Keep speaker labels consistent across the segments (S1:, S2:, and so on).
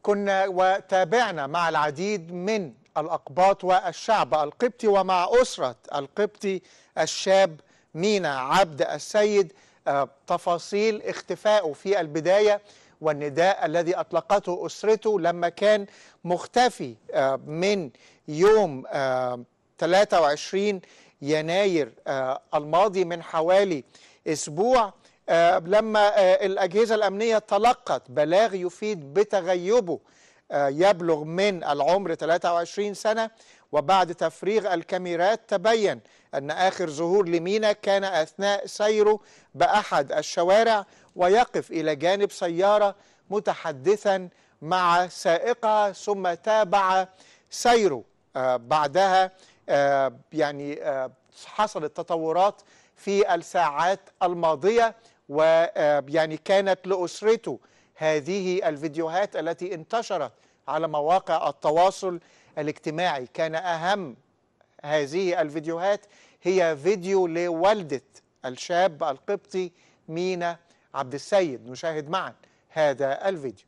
S1: كنا وتابعنا مع العديد من الأقباط والشعب القبطي ومع أسرة القبطي الشاب مينا عبد السيد آه، تفاصيل اختفائه في البداية والنداء الذي أطلقته أسرته لما كان مختفي آه، من يوم آه، 23 يناير آه، الماضي من حوالي أسبوع آه، لما آه، الأجهزة الأمنية تلقت بلاغ يفيد بتغيبه آه، يبلغ من العمر 23 سنة وبعد تفريغ الكاميرات تبين أن آخر ظهور لمينا كان أثناء سيره بأحد الشوارع ويقف إلى جانب سيارة متحدثا مع سائقها ثم تابع سيره آه، بعدها آه، يعني آه، حصلت تطورات في الساعات الماضية ويعني كانت لأسرته هذه الفيديوهات التي انتشرت على مواقع التواصل الاجتماعي كان أهم هذه الفيديوهات هي فيديو لوالدة الشاب القبطي مينا عبد السيد نشاهد معا هذا الفيديو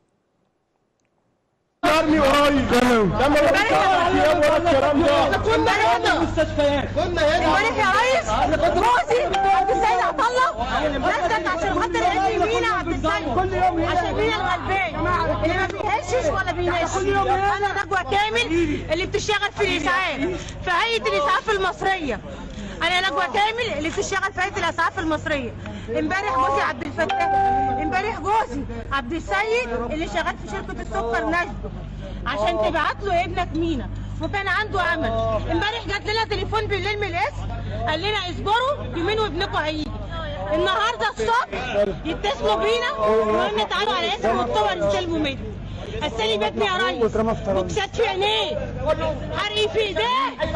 S2: ارمي قريب لما الكلام ده
S3: كنا هنا
S2: المستشفيات
S3: كنا هنا امبارح يا ريس جوزي عبد السيد عطا الله نزلت عشان خاطر ابني مينا عبد السيد عشان مينا الغلبان اللي ما بيهشش ولا بينش انا نجوى كامل اللي بتشتغل في الاسعاف في هيئه الاسعاف المصريه انا نجوى كامل اللي بتشتغل في هيئه الاسعاف المصريه امبارح جوزي عبد الفتاح امبارح جوزي عبد السيد اللي شغال في شركه السكر نجد عشان تبعت له ابنك مينا وكان عنده امل امبارح جات لنا تليفون بالليل من القسم قال لنا اصبروا يومين وابنكم هيجي النهارده الصبح يتصلوا بينا وقلنا تعالوا على اسم والصور استلموا منه السالي بيتنا يا ريس بوكسات في عينيه حرقي في ايديه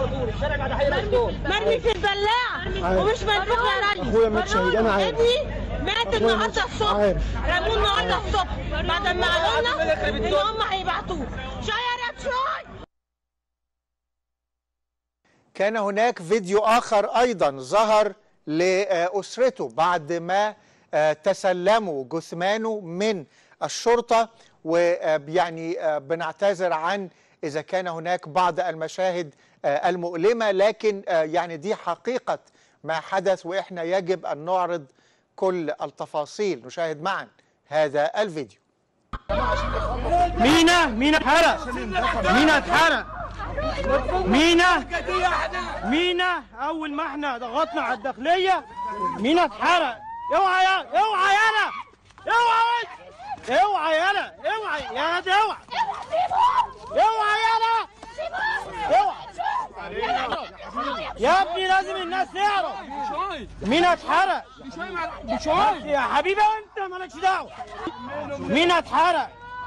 S3: مرمي في البلاعه ومش منفوخ يا ريس
S2: أخويا مات شهيد، أنا عارف.
S3: ابني مات النهارده الصبح
S2: عارف.
S3: رموه النهارده الصبح بعد ما قالوا لنا ان هم هيبعتوه شويه يا ريت شويه
S1: كان هناك فيديو آخر أيضا ظهر لأسرته بعد ما آه، تسلموا جثمانه من الشرطة ويعني بنعتذر عن إذا كان هناك بعض المشاهد آه، المؤلمة لكن آه، يعني دي حقيقة ما حدث وإحنا يجب أن نعرض كل التفاصيل نشاهد معا هذا الفيديو
S2: مينا مينا اتحرق مينا اتحرق مينا مينا اول ما احنا ضغطنا على الداخليه مينا اتحرق اوعى يا اوعى يالا اوعى اوعى يالا اوعى يا ده اوعى اوعى يالا اوعى يا ابني لازم الناس تعرف مينا اتحرق يا حبيبي انت مالكش دعوه مينا اتحرق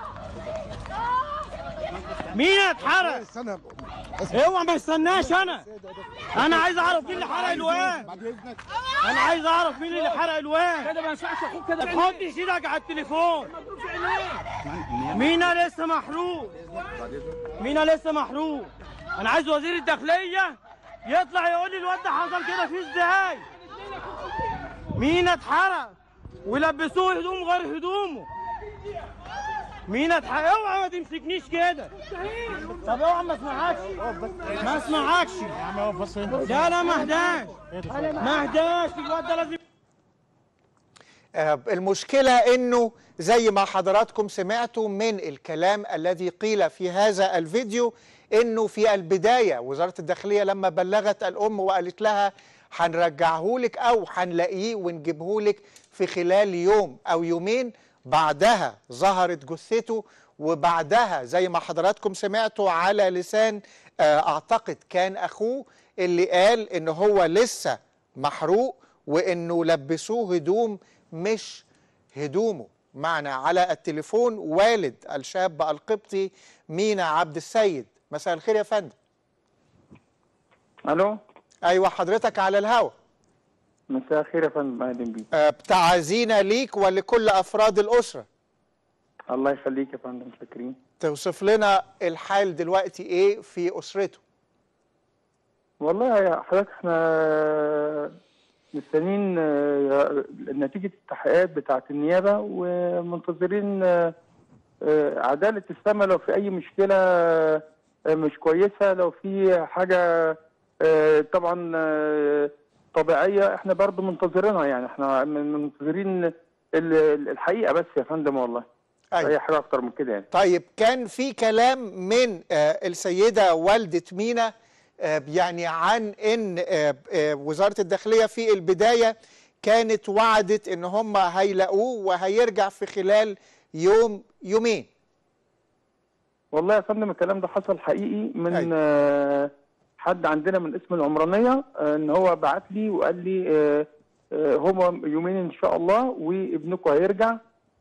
S2: مين اتحرق؟ اوعى ما استناش انا انا عايز اعرف مين اللي حرق الوان انا عايز اعرف مين اللي حرق الوان كده ما ينفعش اخوك كده تحطش ايدك على التليفون مينا لسه محروق مينا لسه محروق انا عايز وزير الداخليه يطلع يقول لي الواد ده حصل كده فيه ازاي مينا اتحرق ولبسوه هدوم غير هدومه مين اتحرق اوعى ما تمسكنيش كده طب اوعى ما اسمعكش ما اسمعكش لا لا ما اهداش ما اهداش الواد ده لازم
S1: آه، المشكلة انه زي ما حضراتكم سمعتوا من الكلام الذي قيل في هذا الفيديو انه في البداية وزارة الداخلية لما بلغت الام وقالت لها هنرجعه لك او هنلاقيه ونجيبه لك في خلال يوم او يومين بعدها ظهرت جثته وبعدها زي ما حضراتكم سمعتوا على لسان آه، اعتقد كان اخوه اللي قال ان هو لسه محروق وانه لبسوه هدوم مش هدومه معنا على التليفون والد الشاب القبطي مينا عبد السيد مساء الخير يا فندم
S4: الو
S1: ايوه حضرتك على الهوا
S4: مساء الخير يا فندم اهلا بيك
S1: آه، بتعازينا ليك ولكل افراد الاسره
S4: الله يخليك يا فندم شاكرين
S1: توصف لنا الحال دلوقتي ايه في اسرته
S4: والله يا حضرتك احنا مستنيين آه، نتيجة التحقيقات بتاعة النيابة ومنتظرين آه، آه، عداله السماء لو في اي مشكله آه، مش كويسه لو في حاجه آه، طبعا آه، طبيعيه احنا برضو منتظرينها يعني احنا من- منتظرين ال- ال- الحقيقه بس يا فندم والله
S1: أيوة.
S4: اي حاجه اكتر من كده يعني
S1: طيب كان في كلام من آه، السيدة والدة مينا آه، يعني عن ان آه، آه، وزارة الداخلية في البداية كانت وعدت ان هم هيلاقوه وهيرجع في خلال يوم يومين
S4: والله يا فندم الكلام ده حصل حقيقي من
S1: أيوة.
S4: آه، حد عندنا من اسم العمرانيه آه، ان هو بعت لي وقال لي آه، آه، هما يومين ان شاء الله وابنكم هيرجع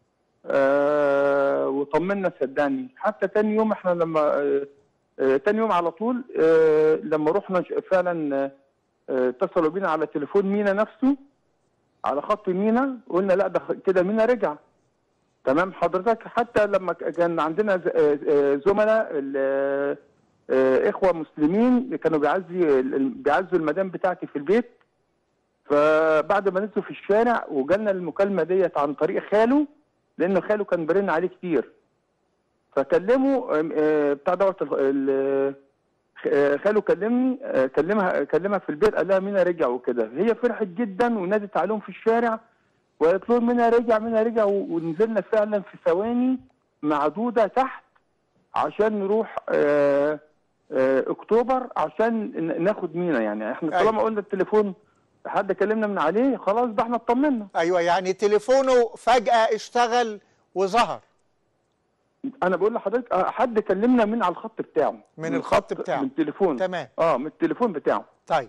S4: آه، وطمنا صدقني حتى تاني يوم احنا لما آه، آه، تاني يوم على طول آه، لما رحنا ش- فعلا آه، آه، اتصلوا بينا على تليفون مينا نفسه على خط مينا قلنا لا ده خ- كده مينا رجع تمام حضرتك حتى لما ك- كان عندنا ز- آه، آه، زملاء ال- آه، آه، اخوه مسلمين كانوا بيعزي ال- بيعزوا المدام بتاعتي في البيت فبعد ما نزلوا في الشارع وجالنا المكالمه ديت عن طريق خاله لان خاله كان بيرن عليه كتير فكلموا آم، آه، بتاع دوت ال- ال- آه، خاله كلمني آه، كلمها كلمها في البيت قال لها مينا رجع وكده هي فرحت جدا ونادت عليهم في الشارع وقالت لهم مينا رجع مينا رجع و- ونزلنا فعلا في ثواني معدوده تحت عشان نروح آه، آه، اكتوبر عشان ن- ناخد مينا يعني احنا
S1: أيوة.
S4: طالما قلنا التليفون حد كلمنا من عليه خلاص ده احنا اطمنا
S1: ايوه يعني تليفونه فجأة اشتغل وظهر
S4: انا بقول لحضرتك آه، حد كلمنا من على الخط بتاعه
S1: من الخط بتاعه.
S4: من التليفون
S1: تمام
S4: اه من التليفون بتاعه
S1: طيب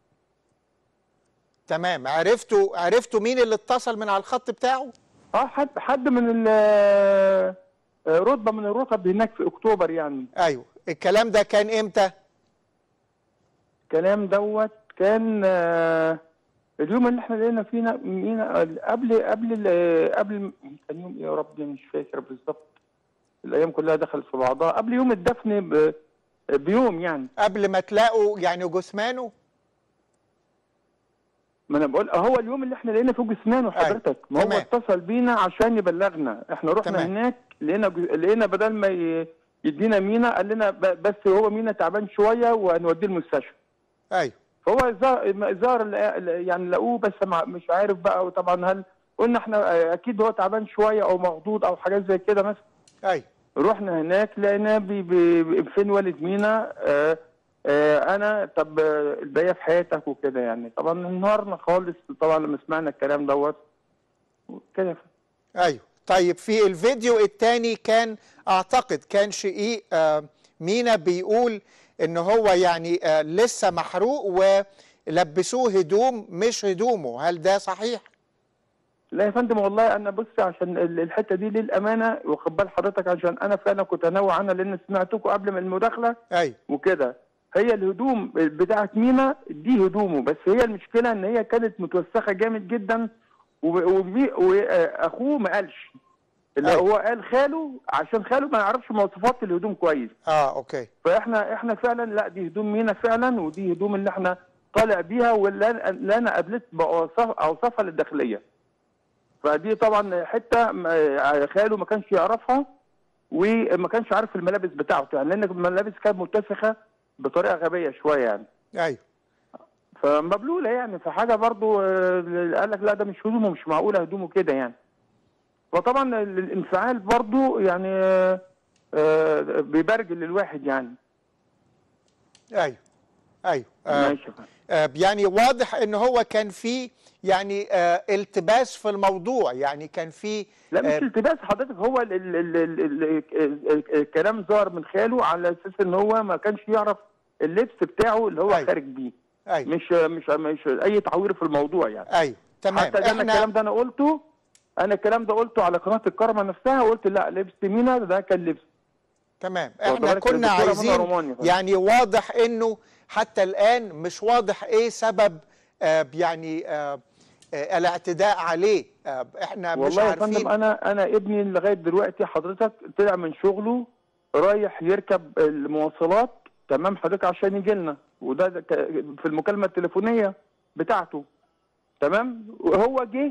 S1: تمام عرفتوا عرفتوا مين اللي اتصل من على الخط بتاعه
S4: اه حد حد من ال آه، رتبه من الرتب هناك في اكتوبر يعني
S1: ايوه الكلام ده كان امتى
S4: الكلام دوت كان آه، اليوم اللي احنا لقينا فينا مينا قبل قبل ال- قبل كان يوم ايه يا رب مش فاكر بالظبط الايام كلها دخلت في بعضها قبل يوم الدفن ب- بيوم يعني
S1: قبل ما تلاقوا يعني جثمانه
S4: ما انا بقول هو اليوم اللي احنا لقينا فيه جثمانه حضرتك ما هو
S1: تمام.
S4: اتصل بينا عشان يبلغنا احنا رحنا
S1: تمام.
S4: هناك لقينا ج- لقينا بدل ما ي- يدينا مينا قال لنا ب- بس هو مينا تعبان شويه وهنوديه المستشفى
S1: ايوه
S4: فهو ظهر ظهر يعني لقوه بس مع- مش عارف بقى وطبعا هل قلنا احنا آه، اكيد هو تعبان شويه او مخضوض او حاجات زي كده مثلا
S1: ايوه
S4: رحنا هناك لقيناه بي بي بي- فين والد مينا آه آه انا طب آه، الباقيه في حياتك وكده يعني طبعا انهارنا خالص طبعا لما سمعنا الكلام دوت كده
S1: ايوه طيب في الفيديو الثاني كان اعتقد كان شقيق آه، مينا بيقول ان هو يعني آه، لسه محروق ولبسوه هدوم مش هدومه هل ده صحيح
S4: لا يا فندم والله انا بص عشان ال- الحته دي للامانه واخد بال حضرتك عشان انا فعلا كنت انوع عنها لان سمعتكم قبل ما المداخله
S1: ايوه
S4: وكده هي الهدوم بتاعت مينا دي هدومه بس هي المشكله ان هي كانت متوسخه جامد جدا واخوه ما قالش اللي
S1: أيوة.
S4: هو قال خاله عشان خاله ما يعرفش مواصفات الهدوم كويس
S1: اه اوكي
S4: فاحنا احنا فعلا لا دي هدوم مينا فعلا ودي هدوم اللي احنا طالع بيها واللي أنا- اللي انا قابلت بأوصاف- اوصافها للداخليه فدي طبعا حته ما- خاله ما كانش يعرفها وما كانش عارف الملابس بتاعته يعني لان الملابس كانت متسخه بطريقه غبيه شويه يعني
S1: ايوه
S4: فمبلوله يعني فحاجه برضو آه، قال لك لا ده مش هدومه مش معقوله هدومه كده يعني فطبعا ال- الانفعال برضو يعني آه، آه، بيبرجل للواحد يعني
S1: ايوه ايوه آه
S4: ماشي يا فندم.
S1: آه يعني واضح ان هو كان في يعني آه التباس في الموضوع يعني كان في
S4: لا مش
S1: آه،
S4: التباس حضرتك هو ال ال ال ال ال ال ال الكلام ظهر من خاله على اساس ان هو ما كانش يعرف اللبس بتاعه اللي هو
S1: أيوة.
S4: خارج بيه
S1: ايوه
S4: مش مش مش اي تعوير في الموضوع يعني
S1: ايوه تمام
S4: حتى ده انا الكلام ده انا قلته انا الكلام ده قلته على قناه الكرمه نفسها وقلت لا لبس مينا ده كان لبس
S1: تمام
S4: واخد
S1: احنا
S4: بالك
S1: كنا
S4: الدكتورة منى
S1: عايزين
S4: روماني فندم.
S1: يعني واضح انه حتى الان مش واضح ايه سبب آه يعني آه آه الاعتداء عليه آه احنا مش
S4: والله يا
S1: عارفين
S4: فندم انا انا ابني لغايه دلوقتي حضرتك طلع من شغله رايح يركب المواصلات تمام حضرتك عشان يجي لنا وده ده ك- في المكالمه التليفونيه بتاعته تمام وهو جه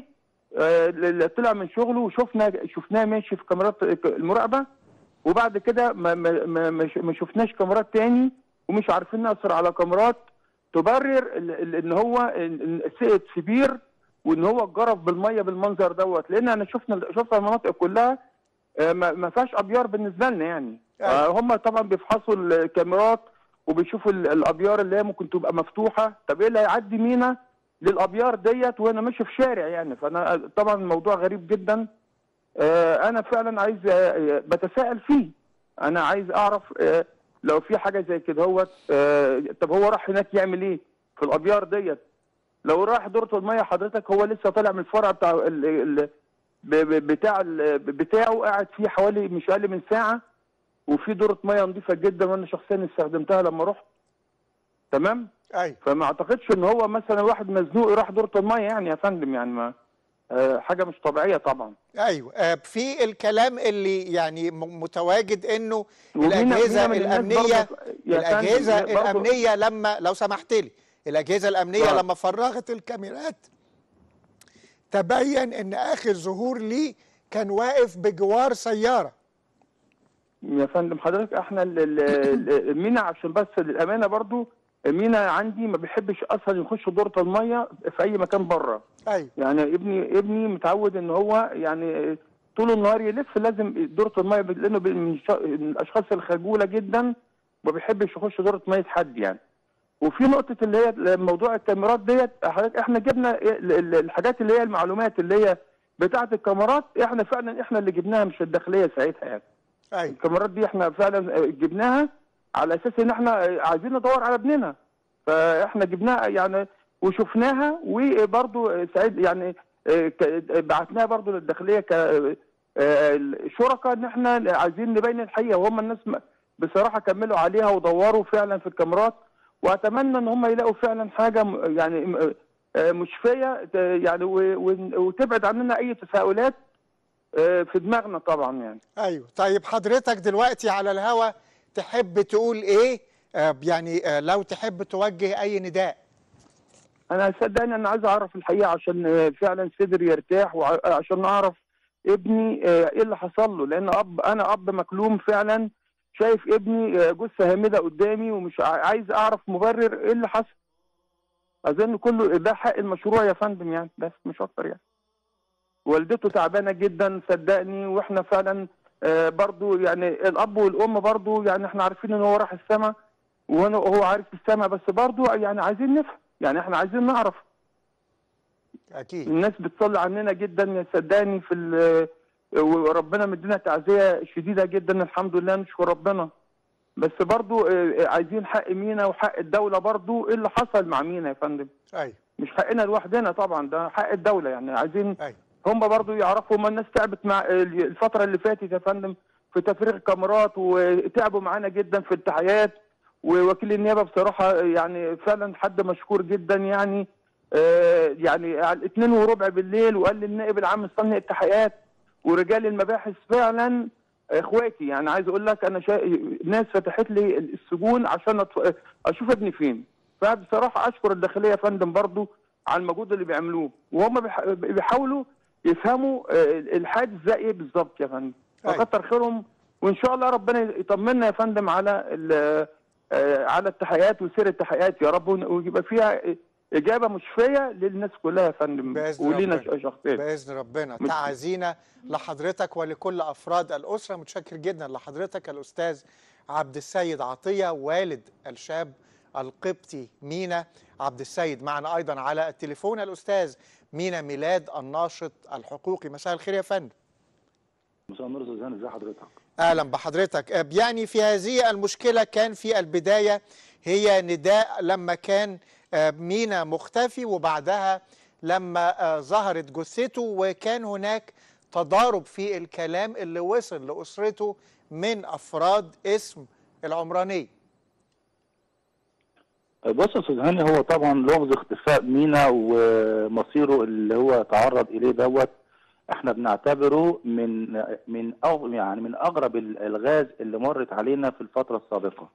S4: آه، اللي طلع من شغله وشفنا شفناه ماشي في كاميرات المراقبه وبعد كده ما ما ما, ما ش- ما شفناش كاميرات تاني ومش عارفين نأثر على كاميرات تبرر ال- ال- ان هو ال- ال- سقط في بير وان هو اتجرف بالميه بالمنظر دوت لان انا شفنا شفنا المناطق كلها آه، ما ما فيهاش ابيار بالنسبه لنا يعني
S1: أيوة.
S4: آه، هم طبعا بيفحصوا الكاميرات وبيشوفوا ال- الابيار اللي هي ممكن تبقى مفتوحه طب ايه اللي هيعدي مينا للابيار ديت وانا ماشي في شارع يعني فانا طبعا الموضوع غريب جدا آه، انا فعلا عايز آه، بتساءل فيه انا عايز اعرف آه، لو في حاجه زي كده هو طب هو راح هناك يعمل ايه في الابيار ديت لو راح دورة الميه حضرتك هو لسه طالع من الفرع بتاع ال ال ب- ب- بتاع ال بتاعه قاعد فيه حوالي مش اقل من ساعه وفي دورة ميه نظيفه جدا وانا شخصيا استخدمتها لما رحت تمام
S1: ايوه
S4: فما اعتقدش ان هو مثلا واحد مزنوق يروح دورة الميه يعني يا فندم يعني ما آه، حاجه مش طبيعيه طبعا
S1: ايوه آه، في الكلام اللي يعني م- متواجد انه
S4: ومين-
S1: الاجهزه
S4: مين من الناس
S1: الامنيه
S4: برضه- يا فندم،
S1: الاجهزه
S4: برضه-
S1: الامنيه لما لو سمحت لي الاجهزه الامنيه
S4: نعم.
S1: لما فرغت الكاميرات تبين ان اخر ظهور ليه كان واقف بجوار سياره
S4: يا فندم حضرتك احنا ال- ال- ال- المينا عشان بس للامانه برضو المينا عندي ما بيحبش اصلا يخش دورة الميه في اي مكان بره
S1: ايوه
S4: يعني ابني ابني متعود ان هو يعني طول النهار يلف لازم دورة الميه لانه بي- من الش- من الاشخاص الخجوله جدا ما بيحبش يخش دورة ميه حد يعني وفي نقطة اللي هي موضوع الكاميرات ديت حضرتك احنا جبنا ال- ال- الحاجات اللي هي المعلومات اللي هي بتاعة الكاميرات احنا فعلا احنا اللي جبناها مش الداخلية ساعتها يعني
S1: ايوه
S4: الكاميرات دي احنا فعلا جبناها على اساس ان احنا عايزين ندور على ابننا فاحنا جبناها يعني وشفناها وبرضو سعيد يعني اه، ك- بعتناها برضو للداخليه ك اه، شركاء ان احنا عايزين نبين الحقيقه وهم الناس م- بصراحه كملوا عليها ودوروا فعلا في الكاميرات واتمنى ان هم يلاقوا فعلا حاجه م- يعني م- اه، مشفيه ت- يعني و- و- وتبعد عننا اي تساؤلات اه، في دماغنا طبعا يعني
S1: ايوه طيب حضرتك دلوقتي على الهوا تحب تقول ايه آه يعني آه لو تحب توجه اي نداء
S4: انا صدقني انا عايز اعرف الحقيقه عشان آه، فعلا صدري يرتاح وعشان اعرف ابني آه، ايه اللي حصل له لان اب انا اب مكلوم فعلا شايف ابني آه، جثه هامده قدامي ومش ع- عايز اعرف مبرر ايه اللي حصل اظن كله ده حق المشروع يا فندم يعني بس مش اكتر يعني والدته تعبانه جدا صدقني واحنا فعلا آه، برضو يعني الاب والام برضو يعني احنا عارفين ان هو راح السما وهو وهو عارف السما بس برضو يعني عايزين نفهم يعني احنا عايزين نعرف
S1: اكيد
S4: الناس بتصلي عننا جدا صدقني في ال- وربنا مدينا تعزيه شديده جدا الحمد لله نشكر ربنا بس برضو آه، عايزين حق مينا وحق الدوله برضو ايه اللي حصل مع مينا يا فندم
S1: ايوه
S4: مش حقنا لوحدنا طبعا ده حق الدوله يعني عايزين
S1: ايوه
S4: هم برضو يعرفوا ما الناس تعبت مع الفترة اللي فاتت يا فندم في تفريغ الكاميرات وتعبوا معانا جدا في التحيات ووكيل النيابة بصراحة يعني فعلا حد مشكور جدا يعني آه، يعني على الاثنين وربع بالليل وقال لي النائب العام مستني التحقيقات ورجال المباحث فعلا اخواتي يعني عايز اقول لك انا شا... ناس فتحت لي السجون عشان أطف... اشوف ابني فين فبصراحه اشكر الداخليه يا فندم برضو على المجهود اللي بيعملوه وهم بيح... بيحاولوا يفهموا آه، الحادث ده ايه بالظبط يا فندم
S1: أيوة.
S4: فكتر خيرهم وان شاء الله ربنا يطمنا يا فندم على ال- آه، على التحقيقات وسير التحقيقات يا رب ون- ويبقى فيها اجابه مشفيه للناس كلها يا فندم
S1: بإذن
S4: ولينا
S1: ربنا.
S4: شخصيا
S1: باذن ربنا
S4: مت-
S1: تعازينا لحضرتك ولكل افراد الاسره متشكر جدا لحضرتك الاستاذ عبد السيد عطيه والد الشاب القبطي مينا عبد السيد معنا ايضا على التليفون الاستاذ مينا ميلاد الناشط الحقوقي مساء الخير يا فندم
S5: مساء النور استاذ هاني ازي حضرتك
S1: اهلا بحضرتك آه، يعني في هذه المشكله كان في البدايه هي نداء لما كان آه، مينا مختفي وبعدها لما آه، ظهرت جثته وكان هناك تضارب في الكلام اللي وصل لاسرته من افراد اسم العمرانيه
S5: بص يا استاذ هاني هو طبعا لغز اختفاء مينا ومصيره اللي هو تعرض اليه دوت احنا بنعتبره من من أغ يعني من اغرب الالغاز اللي مرت علينا في الفتره السابقه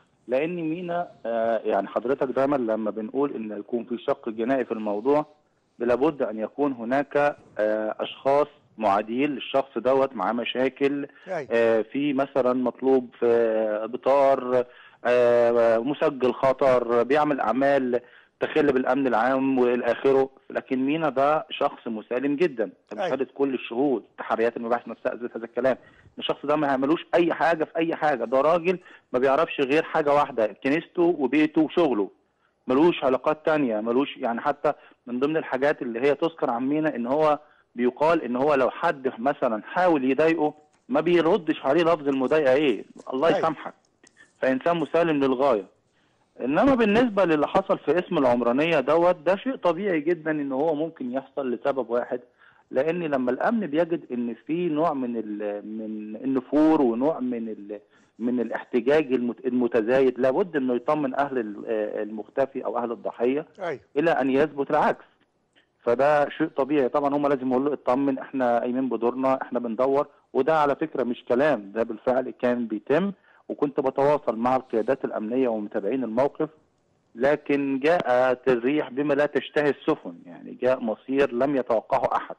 S5: لان مينا آه، يعني حضرتك دايما لما بنقول ان يكون في شق جنائي في الموضوع لابد ان يكون هناك آه، اشخاص معادين للشخص دوت معاه مشاكل
S1: أيوة.
S5: آه، في مثلا مطلوب في بطار آه، مسجل خطر بيعمل اعمال تخل بالامن العام والى اخره لكن مينا ده شخص مسالم جدا بشهاده كل الشهود تحريات المباحث نفسها اثبت هذا الكلام الشخص ده ما يعملوش اي حاجه في اي حاجه ده راجل ما بيعرفش غير حاجه واحده كنيسته وبيته وشغله ملوش علاقات تانية ملوش يعني حتى من ضمن الحاجات اللي هي تذكر عن مينا ان هو بيقال ان هو لو حد مثلا حاول يضايقه ما بيردش عليه لفظ المضايقه ايه الله
S1: أيوة.
S5: يسامحك فانسان مسالم للغايه انما بالنسبه للي حصل في اسم العمرانيه دوت ده شيء طبيعي جدا ان هو ممكن يحصل لسبب واحد لان لما الامن بيجد ان في نوع من ال- من النفور ونوع من ال من الاحتجاج المت- المتزايد لابد انه يطمن اهل ال- المختفي او اهل الضحيه
S1: ايوه
S5: الى ان يثبت العكس فده شيء طبيعي طبعا هم لازم يقولوا له اطمن احنا قايمين بدورنا احنا بندور وده على فكره مش كلام ده بالفعل كان بيتم وكنت بتواصل مع القيادات الامنيه ومتابعين الموقف لكن جاءت الريح بما لا تشتهي السفن يعني جاء مصير لم يتوقعه احد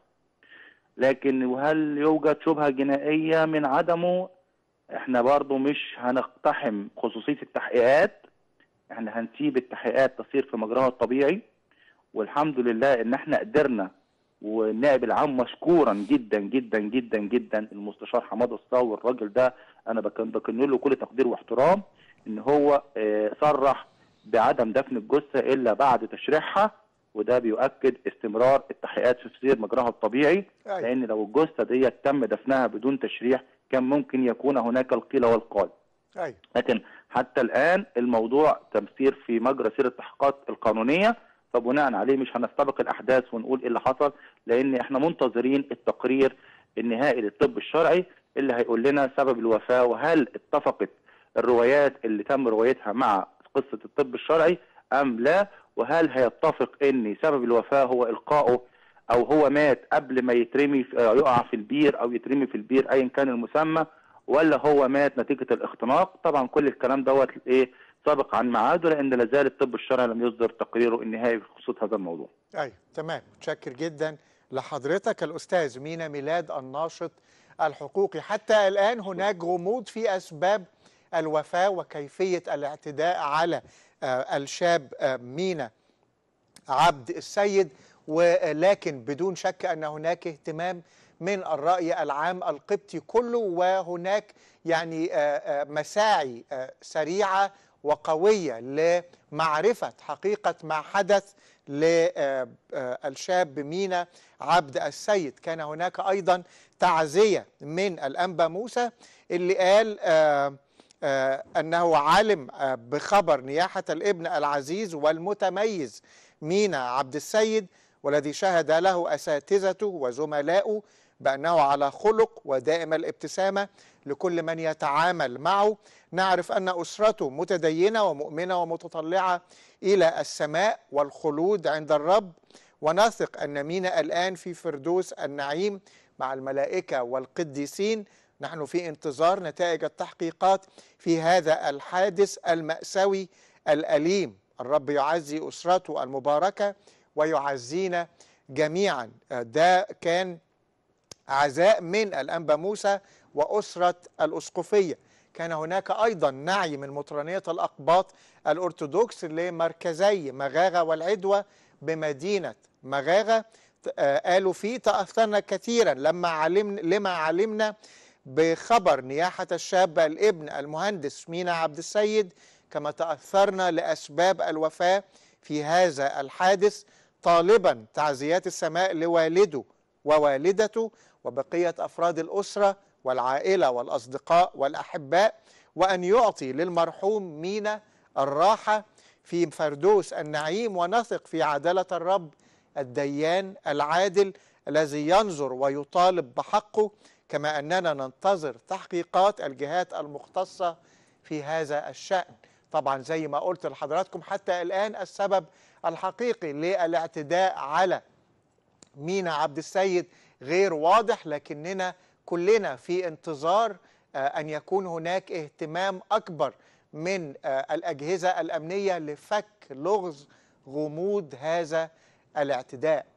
S5: لكن وهل يوجد شبهه جنائيه من عدمه احنا برضو مش هنقتحم خصوصيه التحقيقات احنا هنسيب التحقيقات تسير في مجراها الطبيعي والحمد لله ان احنا قدرنا والنائب العام مشكورا جدا جدا جدا جدا المستشار حماد الصاوي الراجل ده انا بكن بكن له كل تقدير واحترام ان هو آه، صرح بعدم دفن الجثه الا بعد تشريحها وده بيؤكد استمرار التحقيقات في سير مجراها الطبيعي
S1: أيوة.
S5: لان لو الجثه ديت تم دفنها بدون تشريح كان ممكن يكون هناك القيل والقال
S1: ايوه
S5: لكن حتى الآن الموضوع تمثيل في مجرى سير التحقيقات القانونية فبناء عليه مش هنستبق الأحداث ونقول إيه اللي حصل لأن إحنا منتظرين التقرير النهائي للطب الشرعي اللي هيقول لنا سبب الوفاة وهل اتفقت الروايات اللي تم روايتها مع قصة الطب الشرعي أم لا وهل هيتفق إن سبب الوفاة هو إلقائه أو هو مات قبل ما يترمي في آه، يقع في البير أو يترمي في البير أيا كان المسمى ولا هو مات نتيجة الاختناق طبعا كل الكلام دوت ايه سابق عن ميعاده لان لازال الطب الشرعي لم يصدر تقريره النهائي بخصوص هذا الموضوع
S1: ايوه تمام متشكر جدا لحضرتك الاستاذ مينا ميلاد الناشط الحقوقي حتى الان هناك غموض في اسباب الوفاه وكيفيه الاعتداء على آه، الشاب آه، مينا عبد السيد ولكن بدون شك ان هناك اهتمام من الراي العام القبطي كله وهناك يعني آه، آه، مساعي آه، سريعه وقويه لمعرفه حقيقه ما حدث للشاب مينا عبد السيد كان هناك ايضا تعزيه من الانبا موسى اللي قال آه آه، أنه علم آه، بخبر نياحة الابن العزيز والمتميز مينا عبد السيد والذي شهد له أساتذته وزملاؤه بأنه على خلق ودائم الابتسامة لكل من يتعامل معه نعرف أن أسرته متدينة ومؤمنة ومتطلعة إلى السماء والخلود عند الرب ونثق أن مينا الآن في فردوس النعيم مع الملائكة والقديسين نحن في انتظار نتائج التحقيقات في هذا الحادث المأساوي الأليم الرب يعزي أسرته المباركة ويعزينا جميعا ده كان عزاء من الأنبا موسى وأسرة الأسقفية كان هناك أيضا نعي من مطرانية الأقباط الأرثوذكس لمركزي مغاغة والعدوى بمدينة مغاغة آه، قالوا فيه تأثرنا كثيرا لما علمنا لما علمنا بخبر نياحة الشاب الابن المهندس مينا عبد السيد كما تأثرنا لأسباب الوفاة في هذا الحادث طالبا تعزيات السماء لوالده ووالدته وبقية أفراد الأسرة والعائلة والأصدقاء والأحباء وأن يعطي للمرحوم مينا الراحة في فردوس النعيم ونثق في عدالة الرب الديان العادل الذي ينظر ويطالب بحقه كما أننا ننتظر تحقيقات الجهات المختصة في هذا الشأن طبعا زي ما قلت لحضراتكم حتى الآن السبب الحقيقي للاعتداء على مينا عبد السيد غير واضح لكننا كلنا في انتظار آه، أن يكون هناك اهتمام أكبر من آه، الأجهزة الأمنية لفك لغز غموض هذا الاعتداء